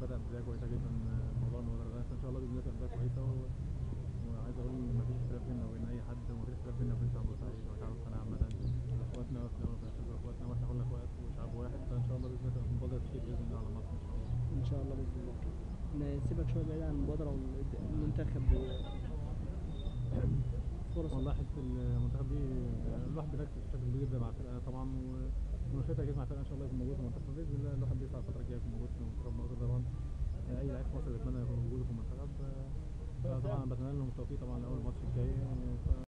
بدا بدايه كويسه جدا موضوع المدرجات ان شاء الله باذن الله تبقى بدايه كويسه و... وعايز اقول ان مفيش اختلاف بيننا وبين اي حد ومفيش اختلاف بيننا وبين شعب بورسعيد وشعب القناه عامه اخواتنا في الاول وفي الاخر دول اخواتنا واحنا كلنا اخوات وشعب واحد فان شاء الله باذن الله تبقى مبادره خير باذن الله على مصر ان شاء الله ان شاء الله باذن الله نسيبك شويه بعيد عن المبادره والمنتخب فرص والله حته المنتخب دي الواحد بيركز بشكل كبير جدا مع الفرقه طبعا و- ومنافستها اكيد مع الفرقه ان شاء الله يكون موجود في المنتخب باذن الله الواحد بيسعى الفتره الجايه يكون موجود في منتخب مصر طبعا اي لعيب في مصر بيتمنى يكون موجود في المنتخب فطبعا بتمنى لهم التوفيق طبعا لاول ماتش الجاي ف-